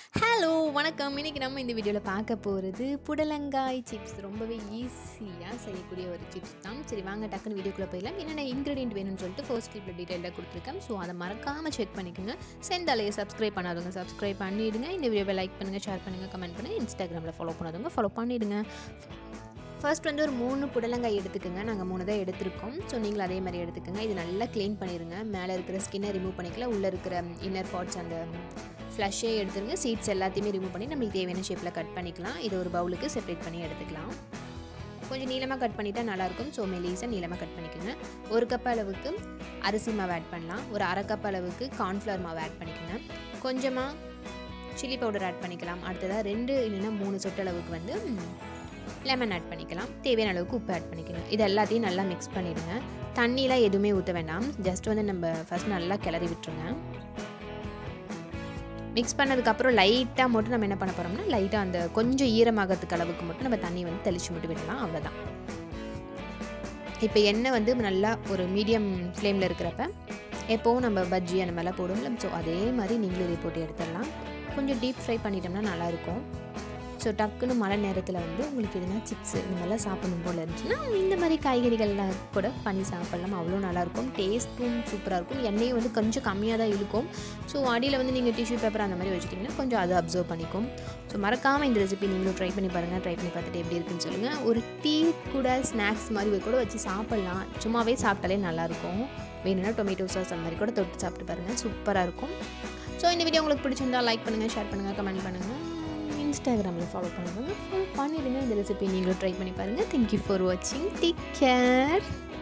hello வணக்கம் இன்னைக்கு நம்ம இந்த வீடியோவில் பார்க்க போகிறது புடலங்காய் சிப்ஸ் ரொம்பவே ஈஸியாக செய்யக்கூடிய ஒரு சிப்ஸ் தான் சரி வாங்க டக்குன்னு வீடியோக்குள்ளே போயிடலாம் என்னென்ன இன்க்ரீடியன்ட் வேணும்னு சொல்லிட்டு ஃபர்ஸ்ட் கிளிப்பில் டீட்டெயிலாக கொடுத்துருக்கேன் ஸோ அதை மறக்காமல் செக் பண்ணிக்கோங்க செந்தாலையை சப்ஸ்கிரைப் பண்ணாதவங்க சப்ஸ்கிரைப் பண்ணிவிடுங்க இந்த வீடியோவை லைக் பண்ணுங்கள் ஷேர் பண்ணுங்கள் கமெண்ட் பண்ணுங்கள் இன்ஸ்டாகிராமில் ஃபாலோ பண்ணாதவங்க ஃபாலோ பண்ணிவிடுங்க ஃபர்ஸ்ட் வந்து ஒரு மூணு புடலங்காய் எடுத்துக்கோங்க நாங்கள் மூணு தான் எடுத்திருக்கோம் ஸோ நீங்களும் அதே மாதிரி எடுத்துக்கோங்க இது நல்லா க்ளீன் பண்ணிடுங்க மேலே இருக்கிற ஸ்கின்னை ரிமூவ் பண்ணிக்கலாம் உள்ளே இருக்கிற இன்னர் பார்ட்ஸ் அந்த ஃப்ளஷ்ஷே எடுத்துருங்க சீட்ஸ் எல்லாத்தையுமே ரிமூவ் பண்ணி நம்மளுக்கு தேவையான ஷேப்பில் கட் பண்ணிக்கலாம் இது ஒரு பவுலுக்கு செப்பரேட் பண்ணி எடுத்துக்கலாம் கொஞ்சம் நீளமாக கட் பண்ணிட்டா நல்லாயிருக்கும் ஸோ மெலீஸாக நீளமாக கட் பண்ணிக்கோங்க ஒரு கப் அளவுக்கு அரிசி மாவு ஆட் பண்ணலாம் ஒரு அரை கப் அளவுக்கு கார்ன்ஃப்ளவர் மாவு ஆட் பண்ணிக்கோங்க கொஞ்சமாக சில்லி பவுடர் ஆட் பண்ணிக்கலாம் அடுத்ததாக ரெண்டு இல்லைன்னா மூணு சொட்டு அளவுக்கு வந்து லெமன் ஆட் பண்ணிக்கலாம் தேவையான அளவுக்கு உப்பு ஆட் பண்ணிக்கணும் இது எல்லாத்தையும் நல்லா மிக்ஸ் பண்ணிவிடுங்க தண்ணிலாம் எதுவுமே ஊற்ற வேண்டாம் ஜஸ்ட் வந்து நம்ம ஃபஸ்ட் நல்லா கிளறி விட்டுருங்க மிக்ஸ் பண்ணதுக்கப்புறம் லைட்டாக மட்டும் நம்ம என்ன பண்ண போகிறோம்னா லைட்டாக அந்த கொஞ்சம் ஈரமாகறதுக்கு அளவுக்கு மட்டும் நம்ம தண்ணி வந்து தெளிச்சு மட்டும் விடலாம் அவ்வளோதான் இப்போ எண்ணெய் வந்து நல்லா ஒரு மீடியம் ஃப்ளேமில் இருக்கிறப்ப எப்போவும் நம்ம பஜ்ஜி அந்த மாதிரிலாம் போடுவோம்ல ஸோ அதே மாதிரி நீங்களும் இதை போட்டு எடுத்துடலாம் கொஞ்சம் டீப் ஃப்ரை பண்ணிட்டோம்னா நல்லாயிருக்கும் ஸோ டக்குன்னு மழை நேரத்தில் வந்து உங்களுக்கு எதுனா சிப்ஸ் இந்த மாதிரிலாம் சாப்பிடணும் போல் இருந்துச்சுன்னா இந்த மாதிரி காய்கறிகள்லாம் கூட பண்ணி சாப்பிட்லாம் அவ்வளோ நல்லாயிருக்கும் டேஸ்ட்டும் சூப்பராக இருக்கும் எண்ணெயும் வந்து கொஞ்சம் கம்மியாக தான் இருக்கும் ஸோ அடியில் வந்து நீங்கள் டிஷ்யூ பேப்பர் அந்த மாதிரி வச்சுட்டிங்கன்னா கொஞ்சம் அதை அப்சர்வ் பண்ணிக்கும் ஸோ மறக்காமல் இந்த ரெசிபி நீங்களும் ட்ரை பண்ணி பாருங்கள் ட்ரை பண்ணி பார்த்துட்டு எப்படி இருக்குன்னு சொல்லுங்கள் ஒரு டீ கூட ஸ்நாக்ஸ் மாதிரி கூட வச்சு சாப்பிட்லாம் சும்மாவே சாப்பிட்டாலே நல்லாயிருக்கும் வேணும்னா டொமேட்டோ சாஸ் அந்த மாதிரி கூட தொட்டு சாப்பிட்டு பாருங்கள் சூப்பராக இருக்கும் ஸோ இந்த வீடியோ உங்களுக்கு பிடிச்சிருந்தா லைக் பண்ணுங்கள் ஷேர் பண்ணுங்கள் கமெண்ட் பண்ணுங்கள் இன்ஸ்டாகிராமில் ஃபாலோ பண்ணுவாங்க ஃபாலோ பண்ணிடுங்க இந்த ரெசிபி நீங்களும் ட்ரை பண்ணி பாருங்கள் தேங்க்யூ ஃபார் வாட்சிங் டேக் கேர்